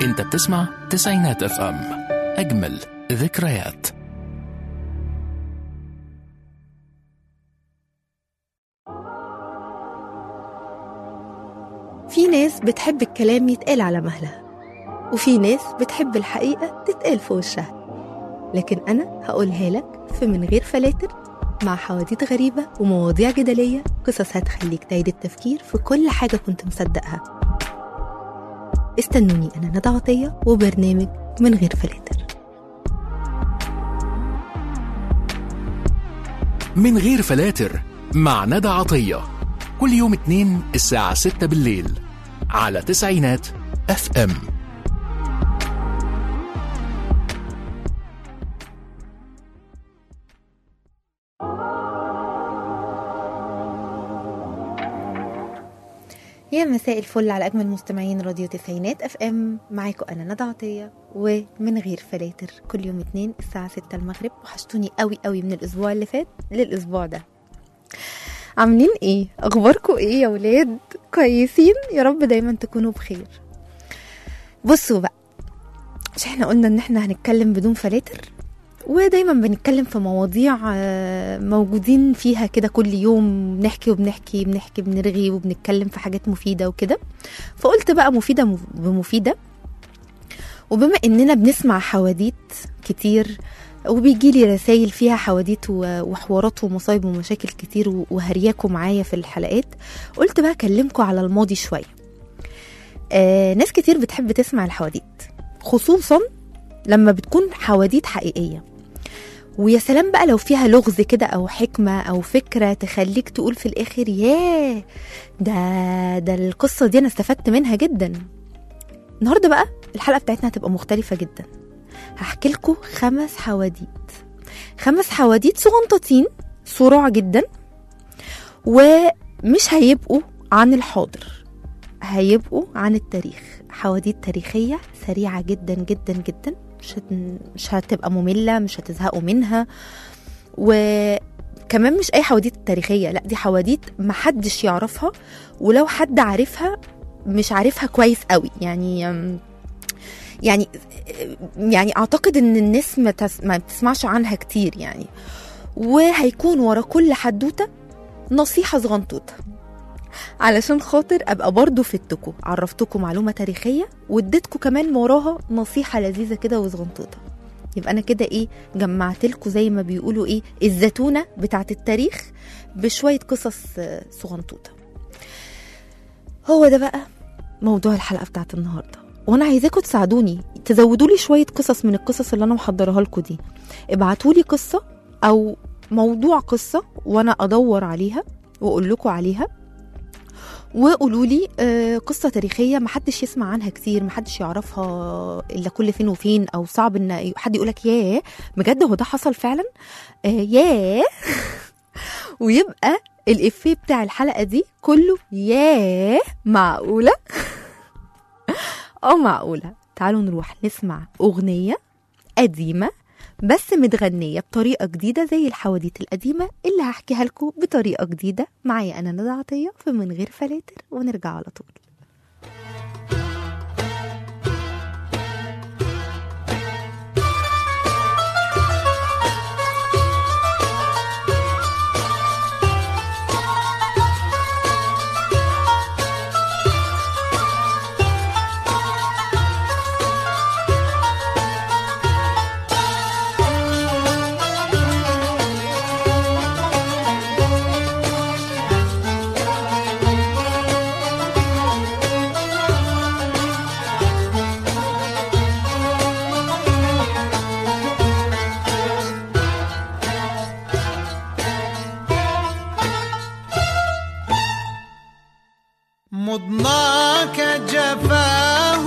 انت بتسمع تسعينات اف ام اجمل ذكريات في ناس بتحب الكلام يتقال على مهلها وفي ناس بتحب الحقيقة تتقال في وشها لكن أنا هقولها لك في من غير فلاتر مع حواديت غريبة ومواضيع جدلية قصص هتخليك تعيد التفكير في كل حاجة كنت مصدقها استنوني أنا ندى عطية وبرنامج من غير فلاتر من غير فلاتر مع ندى عطية كل يوم اتنين الساعة ستة بالليل على تسعينات اف ام يا مساء الفل على أجمل مستمعين راديو تسعينات اف ام معاكم أنا ندى عطية ومن غير فلاتر كل يوم اتنين الساعة ستة المغرب وحشتوني قوي قوي من الأسبوع اللي فات للأسبوع ده عاملين ايه اخباركم ايه يا ولاد كويسين يا رب دايما تكونوا بخير بصوا بقى مش احنا قلنا ان احنا هنتكلم بدون فلاتر ودايما بنتكلم في مواضيع آه، موجودين فيها كده كل يوم بنحكي وبنحكي بنحكي بنرغي وبنتكلم في حاجات مفيدة وكده فقلت بقى مفيدة مف- بمفيدة وبما اننا بنسمع حواديت كتير وبيجي لي رسائل فيها حواديت و- وحوارات ومصايب ومشاكل كتير و- وهرياكم معايا في الحلقات قلت بقى اكلمكم على الماضي شويه آه ناس كتير بتحب تسمع الحواديت خصوصا لما بتكون حواديت حقيقيه ويا سلام بقى لو فيها لغز كده او حكمه او فكره تخليك تقول في الاخر ياه ده ده القصه دي انا استفدت منها جدا النهارده بقى الحلقه بتاعتنا هتبقى مختلفه جدا هحكي لكم خمس حواديت خمس حواديت صغنطتين صراع جدا ومش هيبقوا عن الحاضر هيبقوا عن التاريخ حواديت تاريخية سريعة جدا جدا جدا مش, هت... مش هتبقى مملة مش هتزهقوا منها وكمان مش أي حواديت تاريخية لا دي حواديت محدش يعرفها ولو حد عارفها مش عارفها كويس قوي يعني أم، يعني يعني اعتقد ان الناس ما, تس... ما بتسمعش عنها كتير يعني وهيكون ورا كل حدوته نصيحه صغنطوطه علشان خاطر ابقى برضو فدتكم عرفتكم معلومه تاريخيه واديتكم كمان وراها نصيحه لذيذه كده وصغنطوطه يبقى انا كده ايه جمعت لكم زي ما بيقولوا ايه الزتونه بتاعت التاريخ بشويه قصص آه، صغنطوطه هو ده بقى موضوع الحلقه بتاعت النهارده وانا عايزاكم تساعدوني تزودوا لي شويه قصص من القصص اللي انا محضرها لكم دي ابعتوا لي قصه او موضوع قصه وانا ادور عليها واقول لكم عليها وقولوا لي آه، قصة تاريخية محدش يسمع عنها كتير محدش يعرفها إلا كل فين وفين أو صعب إن حد يقولك ياه بجد هو ده حصل فعلا آه ياه ويبقى الإفيه بتاع الحلقة دي كله ياه معقولة اه معقولة تعالوا نروح نسمع أغنية قديمة بس متغنية بطريقة جديدة زي الحواديت القديمة اللي هحكيها لكم بطريقة جديدة معايا أنا ندى عطية في من غير فلاتر ونرجع على طول مضناك جفاه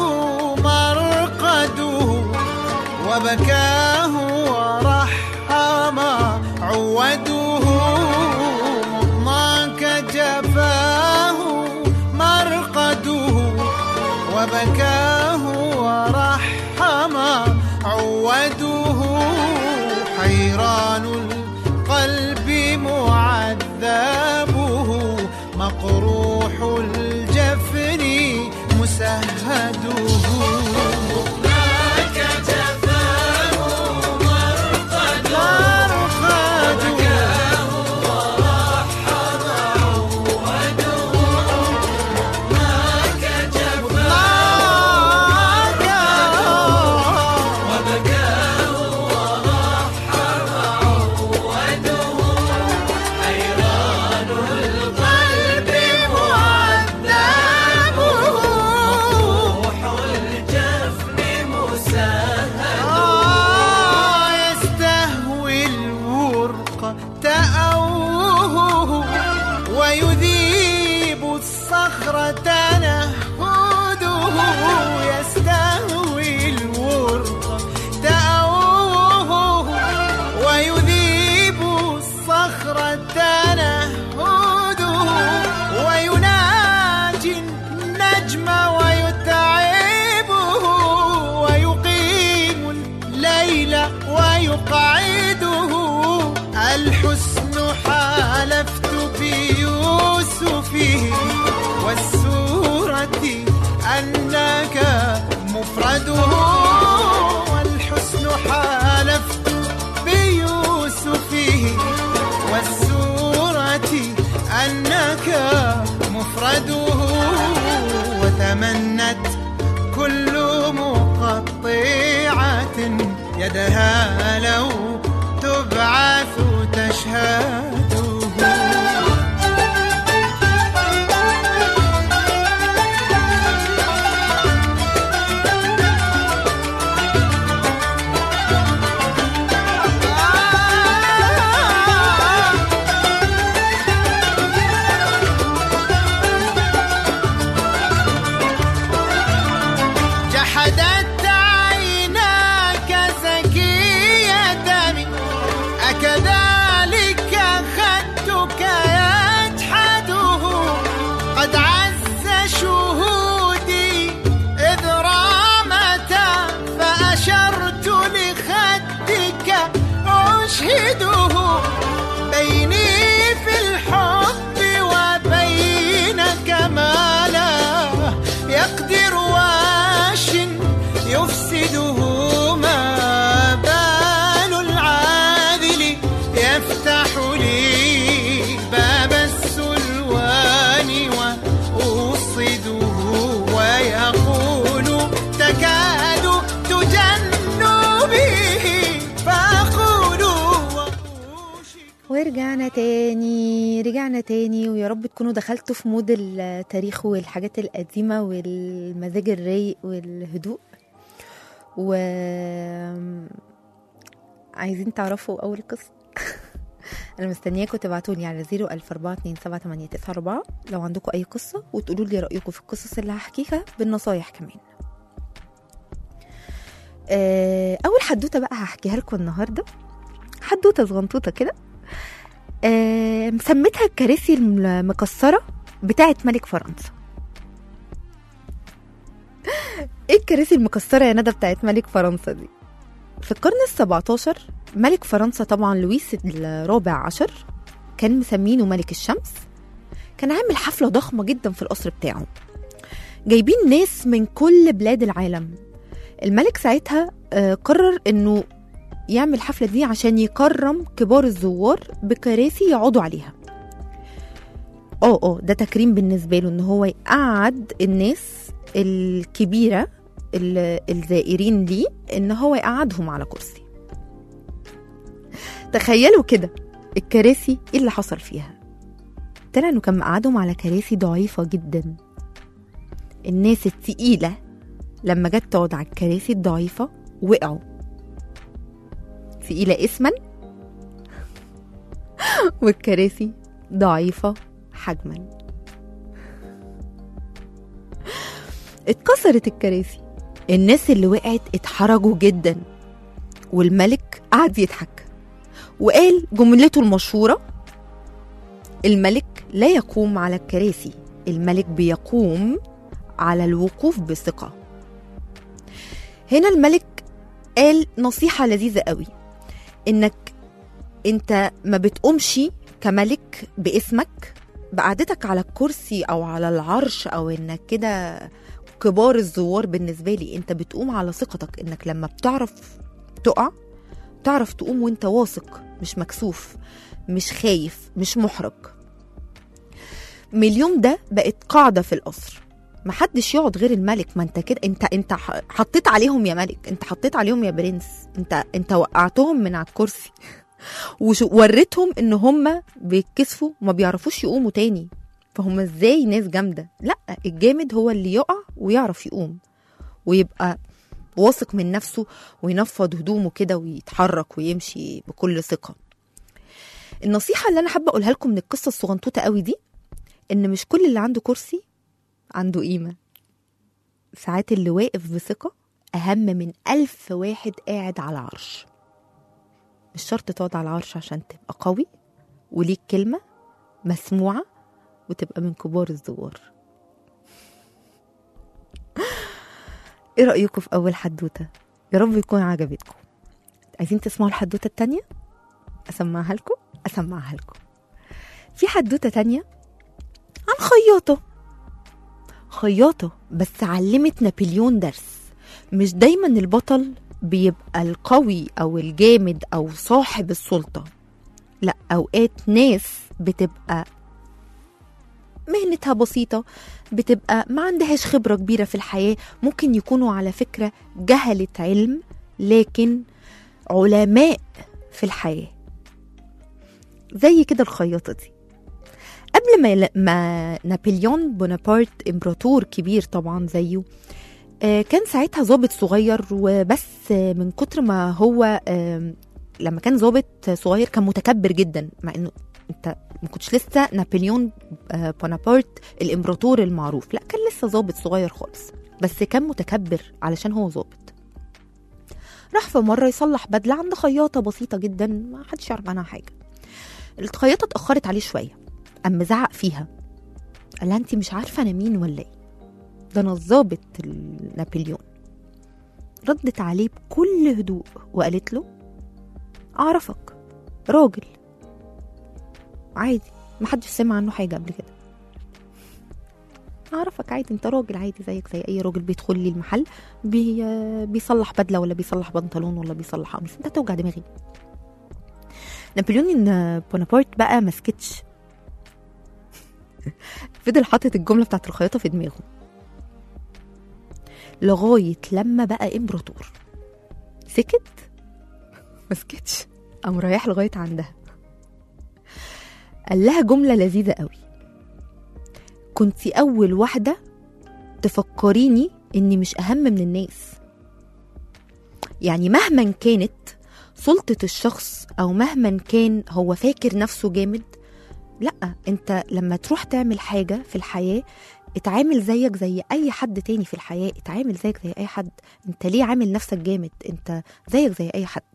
مرقده وبكاه ورحم عوده مضناك جفاه مرقده وبكاه ورحم عوده حيران القلب معذبه مقروح الجفن مسهده الصخرة تنهده يستهوي الورق تأوه ويذيب الصخرة تنهده ويناجي النجم ويتعبه ويقيم الليل ويقعده الحسن حالفت بيوسفه والسورة أنك مفرده والحسن حالفت بيوسفه والسورة أنك مفرده وتمنت كل مقطعة يدها لو تبعث تشهده جحدت عيناك زكية من أكذلك خدك يجحده قد عز شهودي إذ رامت فأشرت لخدك أشهده بيني في الحب وبينك ما لا يقدر واش يفسده ما بال العاذل يفتح لي باب السلوان وأوصده ويقول تكاد تجن به فأقول وأوشك ورجعنا تاني رجعنا تاني ويا رب تكونوا دخلتوا في مود التاريخ والحاجات القديمة والمزاج الرايق والهدوء و عايزين تعرفوا أول قصة أنا مستنياكم تبعتولي على 004278994 لو عندكم أي قصة وتقولوا لي رأيكم في القصص اللي هحكيها بالنصايح كمان آه، أول حدوتة بقى هحكيها لكم النهاردة حدوتة صغنطوطة كده آه، مسميتها الكراسي المكسرة بتاعت ملك فرنسا ايه الكراسي المكسرة يا ندى بتاعت ملك فرنسا دي في القرن السبعتاشر ملك فرنسا طبعا لويس الرابع عشر كان مسمينه ملك الشمس كان عامل حفلة ضخمة جدا في القصر بتاعه جايبين ناس من كل بلاد العالم الملك ساعتها آه، قرر انه يعمل الحفلة دي عشان يكرم كبار الزوار بكراسي يقعدوا عليها اه اه ده تكريم بالنسبة له ان هو يقعد الناس الكبيرة ال- الزائرين ليه ان هو يقعدهم على كرسي تخيلوا كده الكراسي ايه اللي حصل فيها طلع انه كان مقعدهم على كراسي ضعيفة جدا الناس التقيلة لما جت تقعد على الكراسي الضعيفة وقعوا تقيلة اسما والكراسي ضعيفة حجما اتكسرت الكراسي الناس اللي وقعت اتحرجوا جدا والملك قعد يضحك وقال جملته المشهورة الملك لا يقوم على الكراسي الملك بيقوم على الوقوف بثقة هنا الملك قال نصيحة لذيذة قوي انك انت ما بتقومش كملك باسمك بقعدتك على الكرسي او على العرش او انك كده كبار الزوار بالنسبة لي انت بتقوم على ثقتك انك لما بتعرف تقع تعرف تقوم وانت واثق مش مكسوف مش خايف مش محرج من اليوم ده بقت قاعدة في القصر محدش يقعد غير الملك ما انت كده انت انت ح- حطيت عليهم يا ملك انت حطيت عليهم يا برنس انت انت وقعتهم من على الكرسي ووريتهم ان هم بيتكسفوا وما بيعرفوش يقوموا تاني فهم ازاي ناس جامده لا الجامد هو اللي يقع ويعرف يقوم ويبقى واثق من نفسه وينفض هدومه كده ويتحرك ويمشي بكل ثقه النصيحه اللي انا حابه اقولها لكم من القصه الصغنطوطه قوي دي ان مش كل اللي عنده كرسي عنده قيمة ساعات اللي واقف بثقة أهم من ألف واحد قاعد على عرش مش شرط تقعد على العرش عشان تبقى قوي وليك كلمة مسموعة وتبقى من كبار الزوار ايه رأيكم في أول حدوتة؟ يا رب يكون عجبتكم عايزين تسمعوا الحدوتة التانية؟ أسمعها لكم؟ أسمعها لكم في حدوتة تانية عن خياطة خياطة بس علمت نابليون درس مش دايما البطل بيبقى القوي أو الجامد أو صاحب السلطة لا أوقات ناس بتبقى مهنتها بسيطة بتبقى ما عندهاش خبرة كبيرة في الحياة ممكن يكونوا على فكرة جهلة علم لكن علماء في الحياة زي كده الخياطة دي قبل ما ما نابليون بونابرت امبراطور كبير طبعا زيه آه، كان ساعتها ضابط صغير وبس آه، من كتر ما هو آم، لما كان ضابط صغير كان متكبر جدا مع انه انت ما كنتش لسه نابليون آه، بونابرت الامبراطور المعروف لا كان لسه ضابط صغير خالص بس كان متكبر علشان هو ضابط راح في مره يصلح بدله عند خياطه بسيطه جدا ما حدش يعرف عنها حاجه الخياطه اتاخرت عليه شويه قام مزعق فيها قال لها انت مش عارفه انا مين ولا ايه ده انا الظابط ال- نابليون ردت عليه بكل هدوء وقالت له اعرفك راجل عادي محدش سمع عنه حاجه قبل كده اعرفك عادي انت راجل عادي زيك زي اي راجل بيدخل لي المحل بي بيصلح بدله ولا بيصلح بنطلون ولا بيصلح قميص انت توجع دماغي نابليون إن بونابرت بقى مسكتش فضل حاطط الجمله بتاعت الخياطه في دماغه لغايه لما بقى امبراطور سكت مسكتش قام رايح لغايه عندها قال لها جمله لذيذه قوي كنتي اول واحده تفكريني اني مش اهم من الناس يعني مهما كانت سلطة الشخص أو مهما كان هو فاكر نفسه جامد لا انت لما تروح تعمل حاجة في الحياة اتعامل زيك زي اي حد تاني في الحياة اتعامل زيك زي اي حد انت ليه عامل نفسك جامد انت زيك زي اي حد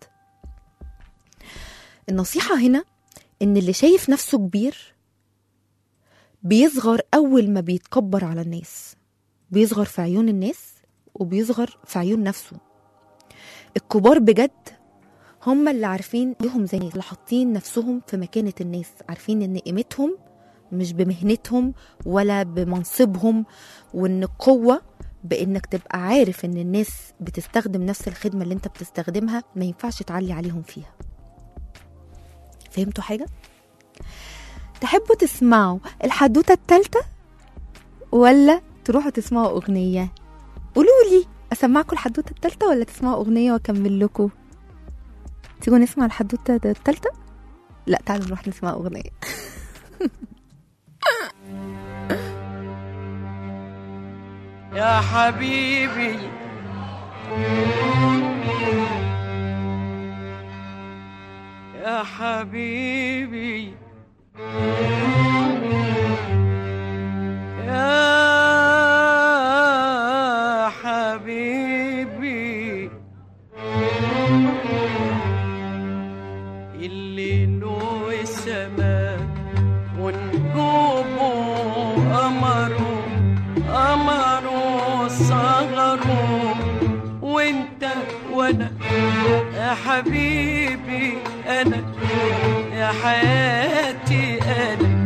النصيحة هنا ان اللي شايف نفسه كبير بيصغر اول ما بيتكبر على الناس بيصغر في عيون الناس وبيصغر في عيون نفسه الكبار بجد هم اللي عارفين ليهم زي اللي حاطين نفسهم في مكانة الناس عارفين ان قيمتهم مش بمهنتهم ولا بمنصبهم وان القوة بانك تبقى عارف ان الناس بتستخدم نفس الخدمة اللي انت بتستخدمها ما ينفعش تعلي عليهم فيها فهمتوا حاجة؟ تحبوا تسمعوا الحدوتة التالتة ولا تروحوا تسمعوا أغنية قولوا لي أسمعكم الحدوتة التالتة ولا تسمعوا أغنية وأكمل لكم تيجوا نسمع الحدوتة التالتة لا تعالوا نروح نسمع أغنية يا حبيبي يا حبيبي يا حبيبي الليل والسماء ونجومه قمره قمره صغره وانت وانا يا حبيبي انا يا حياتي انا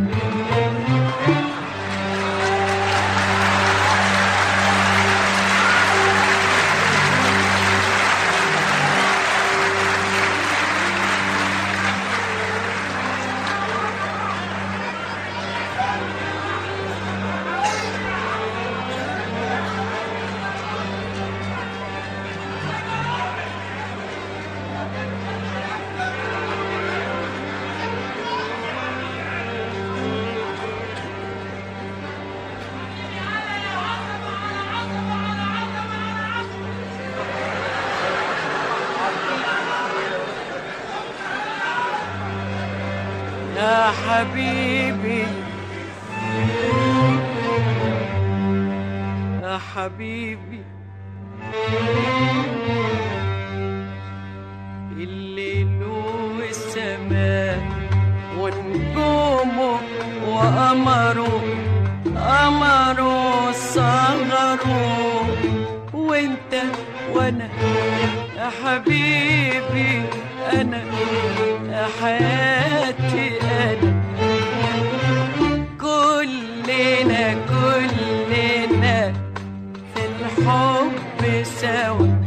يا حبيبي حبيبي الليل والسماء ونجومه وقمره قمره صغره وانت وانا يا حبيبي انا يا حياتي انا كلنا كلنا في الحب سوا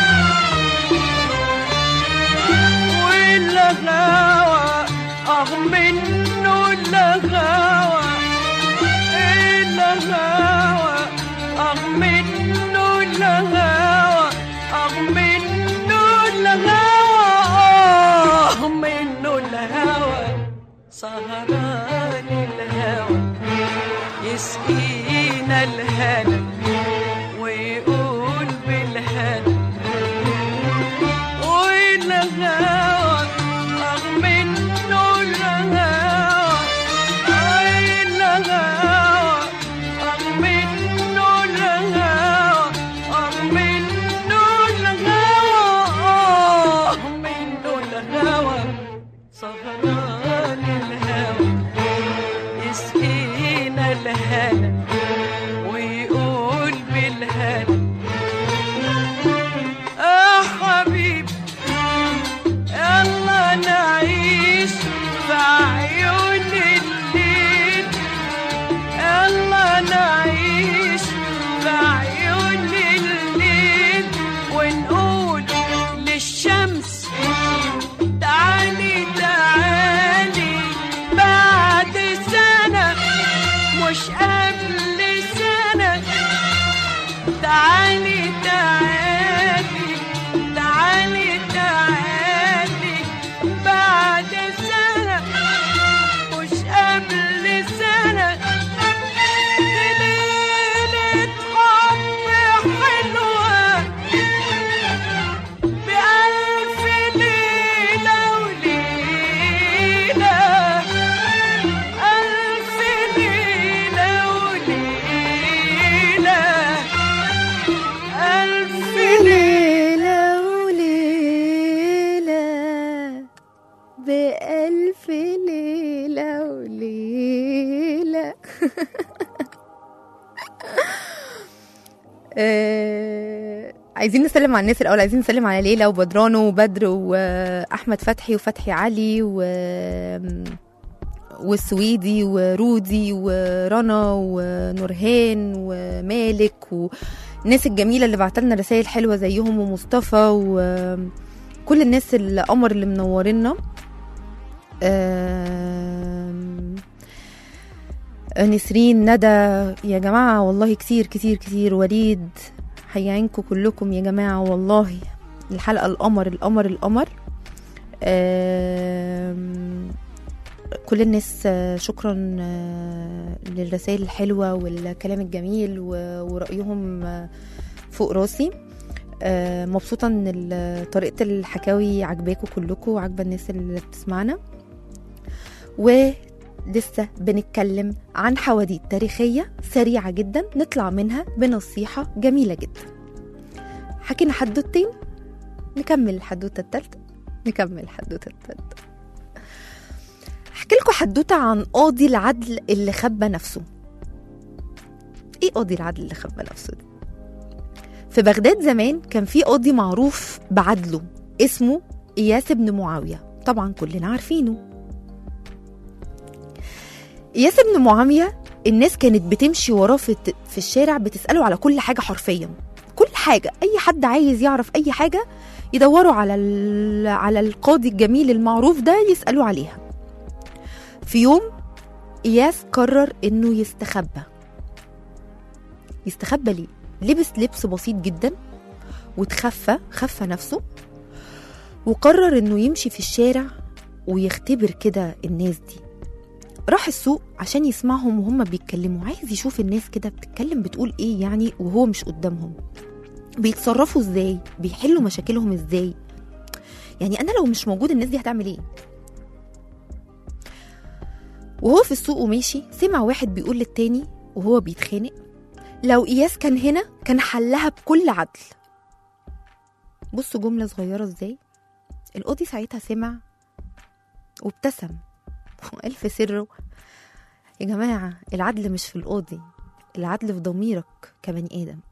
والغاوى اه منه الغاوى الغاوى اه منه الغاوى اه منه الغاوى اه منه الهوى سهران الهوى يسقينا الهنا ويقول بالهنا والهوى رغم انه الهوى الهوى رغم انه الهوى رغم انه الهوى رغم انه الهوى سهران الهوى يسقينا الهنا ويقول بالهنا يا حبيبي يلا نعيش في عيون الليل يلا نعيش في عيون الليل ونقول للشمس تعالي تعالي بعد سنة مش قبل سنة تعالي تعالي تعالي تعالي بعد سنة مش قبل سنة ليلة حب حلوة بألف ليلة وليلة ألف ليلة وليلة ألف ليلة ليلة وليلة بألف ليلة وليلة آه، عايزين نسلم على الناس الأول عايزين نسلم على ليلى وبدرانو وبدر وأحمد فتحي وفتحي علي و والسويدي ورودي ورنا ونورهان ومالك والناس الجميله اللي بعتلنا رسائل حلوه زيهم ومصطفى وكل الناس القمر اللي منورنا آم، نسرين ندى يا جماعه والله كتير كتير كتير وليد حيعينكم كلكم يا جماعه والله الحلقه القمر القمر القمر آم، كل الناس آه، شكرا آه، للرسائل الحلوة والكلام الجميل و- ورأيهم آه، فوق راسي آه، مبسوطة ان ال- طريقة الحكاوي عجباكم كلكم وعجبة الناس اللي بتسمعنا ولسه بنتكلم عن حواديت تاريخية سريعة جدا نطلع منها بنصيحة جميلة جدا حكينا حدوتين نكمل الحدوتة التالتة نكمل الحدوتة التالتة احكي لكم حدوته عن قاضي العدل اللي خبى نفسه ايه قاضي العدل اللي خبى نفسه ده في بغداد زمان كان في قاضي معروف بعدله اسمه اياس بن معاويه طبعا كلنا عارفينه اياس بن معاويه الناس كانت بتمشي وراه في, في الشارع بتساله على كل حاجه حرفيا كل حاجه اي حد عايز يعرف اي حاجه يدوروا على ال- على القاضي الجميل المعروف ده يسالوا عليها في يوم إياس قرر إنه يستخبى يستخبى ليه؟ لبس لبس بسيط جدا وتخفى خفى نفسه وقرر إنه يمشي في الشارع ويختبر كده الناس دي راح السوق عشان يسمعهم وهم بيتكلموا عايز يشوف الناس كده بتتكلم بتقول ايه يعني وهو مش قدامهم بيتصرفوا ازاي بيحلوا مشاكلهم ازاي يعني انا لو مش موجود الناس دي هتعمل ايه وهو في السوق وماشي سمع واحد بيقول للتاني وهو بيتخانق لو إياس كان هنا كان حلها بكل عدل بصوا جملة صغيرة ازاي القاضي ساعتها سمع وابتسم وقال في سره يا جماعة العدل مش في القاضي العدل في ضميرك كبني آدم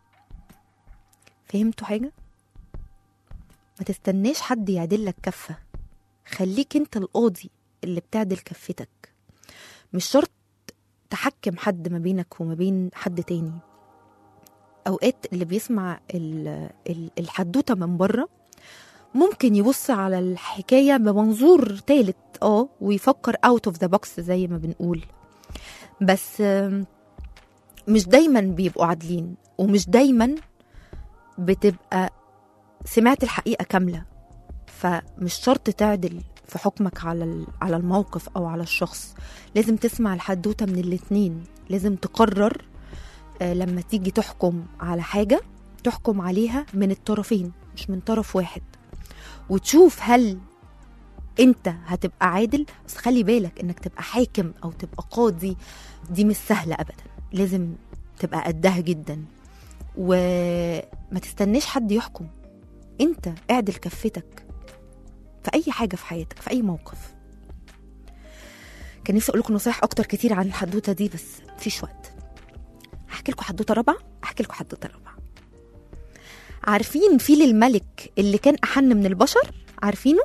فهمتوا حاجة؟ ما تستناش حد يعدل لك كفة خليك انت القاضي اللي بتعدل كفتك مش شرط تحكم حد ما بينك وما بين حد تاني اوقات اللي بيسمع ال- ال- الحدوته من بره ممكن يبص على الحكايه بمنظور تالت اه ويفكر اوت اوف ذا بوكس زي ما بنقول بس آم، مش دايما بيبقوا عادلين ومش دايما بتبقى سمعت الحقيقه كامله فمش شرط تعدل في حكمك على ال- على الموقف او على الشخص لازم تسمع الحدوته من الاتنين لازم تقرر آه، لما تيجي تحكم على حاجه تحكم عليها من الطرفين مش من طرف واحد وتشوف هل انت هتبقى عادل بس خلي بالك انك تبقى حاكم او تبقى قاضي دي مش سهله ابدا لازم تبقى قدها جدا وما تستناش حد يحكم انت اعدل كفتك في اي حاجه في حياتك في اي موقف كان نفسي اقول لكم نصايح اكتر كتير عن الحدوته دي بس مفيش وقت هحكي لكم حدوته رابعه احكي لكم حدوته رابعه عارفين فيل الملك اللي كان احن من البشر عارفينه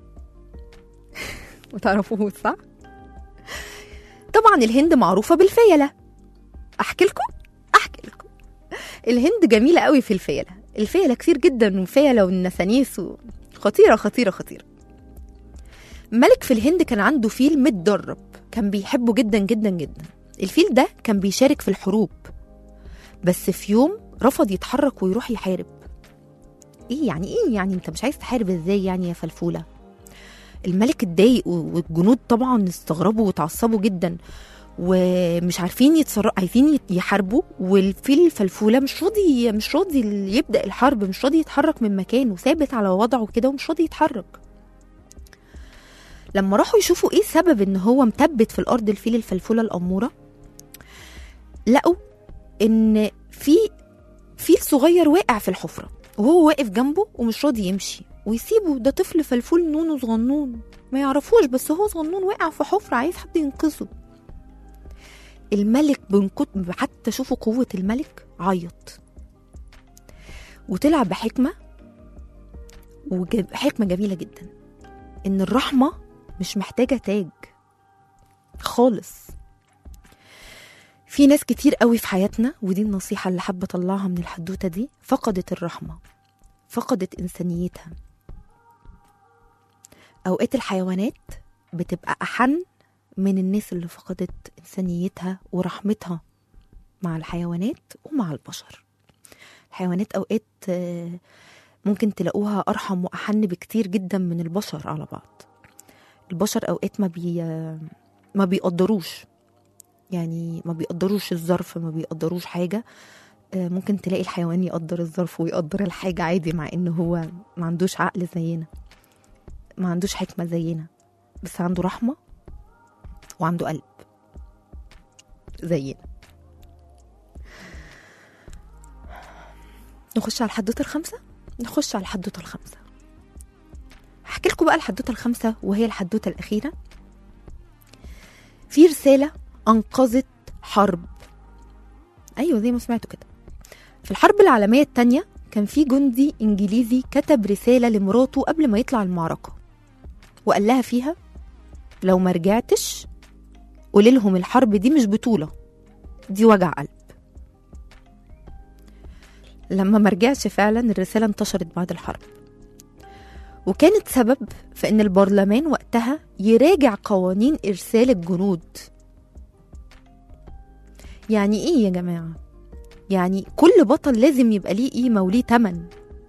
ما تعرفوه صح طبعا الهند معروفه بالفيله احكي لكم احكي لكم الهند جميله قوي في الفيله الفيله كتير جدا وفيله والنسانيس و... خطيره خطيره خطيره ملك في الهند كان عنده فيل متدرب كان بيحبه جدا جدا جدا الفيل ده كان بيشارك في الحروب بس في يوم رفض يتحرك ويروح يحارب ايه يعني ايه يعني انت مش عايز تحارب ازاي يعني يا فلفوله الملك اتضايق والجنود طبعا استغربوا وتعصبوا جدا ومش عارفين يتصرفوا عايزين يت- يحاربوا والفيل الفلفوله مش راضي مش راضي يبدا الحرب مش راضي يتحرك من مكانه ثابت على وضعه كده ومش راضي يتحرك لما راحوا يشوفوا ايه سبب ان هو مثبت في الارض الفيل الفلفوله الاموره لقوا ان في فيل صغير واقع في الحفره وهو واقف جنبه ومش راضي يمشي ويسيبه ده طفل فلفول نونو صغنون ما يعرفوش بس هو صغنون واقع في حفره عايز حد ينقذه الملك من كتر حتى شوفوا قوة الملك عيط وطلع بحكمة وحكمة جميلة جدا إن الرحمة مش محتاجة تاج خالص في ناس كتير قوي في حياتنا ودي النصيحة اللي حابة أطلعها من الحدوتة دي فقدت الرحمة فقدت إنسانيتها أوقات الحيوانات بتبقى أحن من الناس اللي فقدت إنسانيتها ورحمتها مع الحيوانات ومع البشر الحيوانات أوقات آه، ممكن تلاقوها أرحم وأحن بكتير جدا من البشر على بعض البشر أوقات ما بي ما بيقدروش يعني ما بيقدروش الظرف ما بيقدروش حاجة آه، ممكن تلاقي الحيوان يقدر الظرف ويقدر الحاجة عادي مع إن هو ما عندوش عقل زينا ما عندوش حكمة زينا بس عنده رحمة وعنده قلب زينا نخش على الحدوته الخامسه نخش على الحدوته الخامسه هحكي لكم بقى الحدوته الخامسه وهي الحدوته الاخيره في رساله انقذت حرب ايوه زي ما سمعتوا كده في الحرب العالميه الثانيه كان في جندي انجليزي كتب رساله لمراته قبل ما يطلع المعركه وقال لها فيها لو ما رجعتش قولي لهم الحرب دي مش بطولة دي وجع قلب لما ما رجعش فعلا الرسالة انتشرت بعد الحرب وكانت سبب في ان البرلمان وقتها يراجع قوانين ارسال الجنود يعني ايه يا جماعة يعني كل بطل لازم يبقى ليه قيمة وليه تمن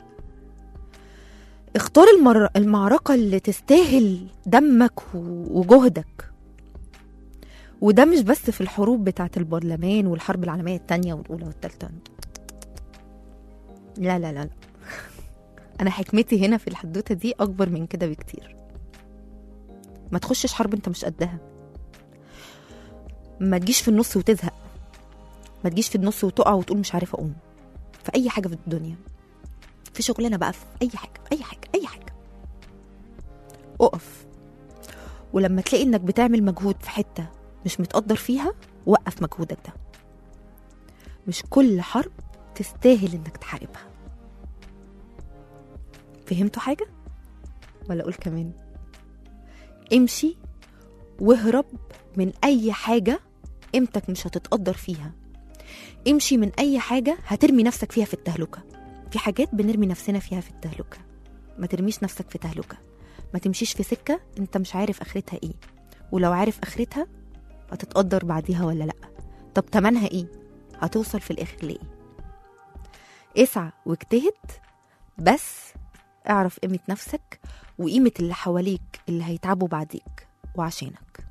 اختار المر... المعركة اللي تستاهل دمك و- وجهدك وده مش بس في الحروب بتاعت البرلمان والحرب العالمية التانية والأولى والتالتة لا لا لا لا أنا حكمتي هنا في الحدوتة دي أكبر من كده بكتير ما تخشش حرب أنت مش قدها ما تجيش في النص وتزهق ما تجيش في النص وتقع وتقول مش عارفه اقوم في اي حاجه في الدنيا في شغلنا بقى في اي حاجه اي حاجه اي حاجه اقف ولما تلاقي انك بتعمل مجهود في حته مش متقدر فيها وقف مجهودك ده مش كل حرب تستاهل انك تحاربها فهمتوا حاجه ولا اقول كمان امشي واهرب من اي حاجه قيمتك مش هتتقدر فيها امشي من اي حاجه هترمي نفسك فيها في التهلكه في حاجات بنرمي نفسنا فيها في التهلكه ما ترميش نفسك في تهلكه ما تمشيش في سكه انت مش عارف اخرتها ايه ولو عارف اخرتها هتتقدر بعديها ولا لا طب تمنها ايه هتوصل في الاخر لايه اسعى واجتهد بس اعرف قيمة نفسك وقيمة اللي حواليك اللي هيتعبوا بعديك وعشانك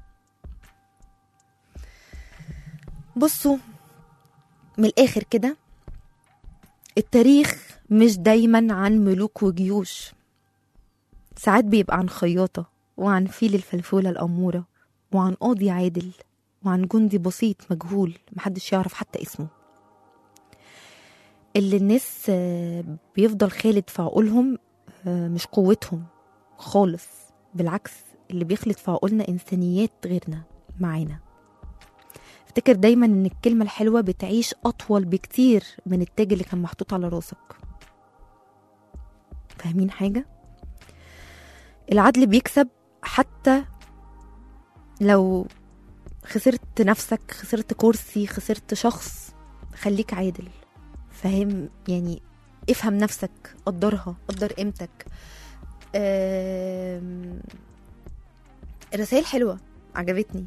بصوا من الآخر كده التاريخ مش دايما عن ملوك وجيوش ساعات بيبقى عن خياطة وعن فيل الفلفولة الأمورة وعن قاضي عادل وعن جندي بسيط مجهول محدش يعرف حتى اسمه اللي الناس آه، بيفضل خالد في عقولهم آه، مش قوتهم خالص بالعكس اللي بيخلد في عقولنا إنسانيات غيرنا معانا افتكر دايما ان الكلمة الحلوة بتعيش أطول بكتير من التاج اللي كان محطوط على راسك فاهمين حاجة؟ العدل بيكسب حتى لو خسرت نفسك خسرت كرسي خسرت شخص خليك عادل فاهم يعني افهم نفسك قدرها قدر قيمتك آم، الرسائل حلوة عجبتني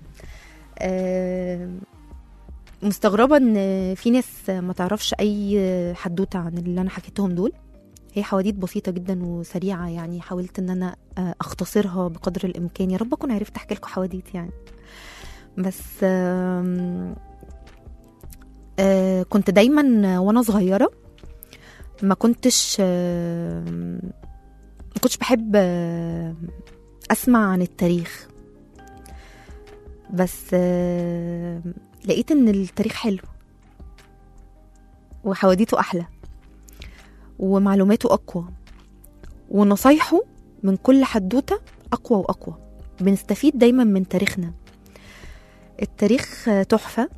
آم، مستغربة ان في ناس ما تعرفش اي حدوتة عن اللي انا حكيتهم دول هي حواديت بسيطة جدا وسريعة يعني حاولت ان انا آه، اختصرها بقدر الامكان يا رب اكون عرفت احكي لكم حواديت يعني بس آم، آه، كنت دايما وانا صغيرة ما كنتش آه، ما كنتش بحب آه، اسمع عن التاريخ بس آه، لقيت ان التاريخ حلو وحواديته احلى ومعلوماته اقوى ونصايحه من كل حدوته اقوى واقوى بنستفيد دايما من تاريخنا التاريخ آه، تحفه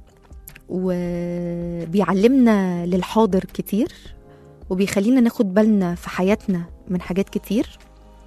وبيعلمنا للحاضر كتير وبيخلينا ناخد بالنا في حياتنا من حاجات كتير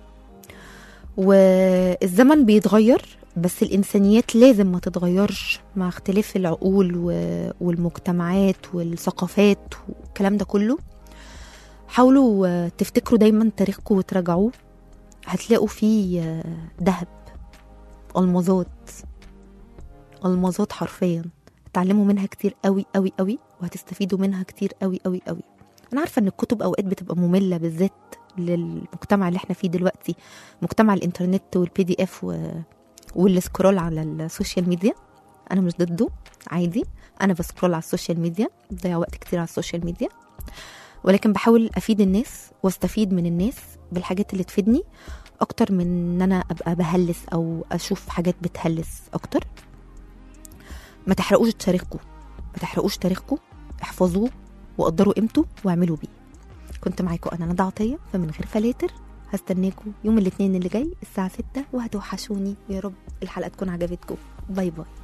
والزمن بيتغير بس الإنسانيات لازم ما تتغيرش مع اختلاف العقول و- والمجتمعات والثقافات والكلام ده كله حاولوا آه، تفتكروا دايما تاريخكم وتراجعوه هتلاقوا فيه آه، ذهب المظات المظات حرفيا تعلموا منها كتير قوي قوي قوي وهتستفيدوا منها كتير قوي قوي قوي انا عارفه ان الكتب اوقات بتبقى ممله بالذات للمجتمع اللي احنا فيه دلوقتي مجتمع الانترنت والبي دي اف و... والسكرول على السوشيال ميديا انا مش ضده عادي انا بسكرول على السوشيال ميديا بضيع وقت كتير على السوشيال ميديا ولكن بحاول افيد الناس واستفيد من الناس بالحاجات اللي تفيدني اكتر من ان انا ابقى بهلس او اشوف حاجات بتهلس اكتر ما تحرقوش تاريخكم ما تحرقوش تاريخكم احفظوه وقدروا قيمته واعملوا بيه كنت معاكم انا ندى عطيه فمن غير فلاتر هستناكم يوم الاثنين اللي جاي الساعه 6 وهتوحشوني ويا رب الحلقه تكون عجبتكم باي باي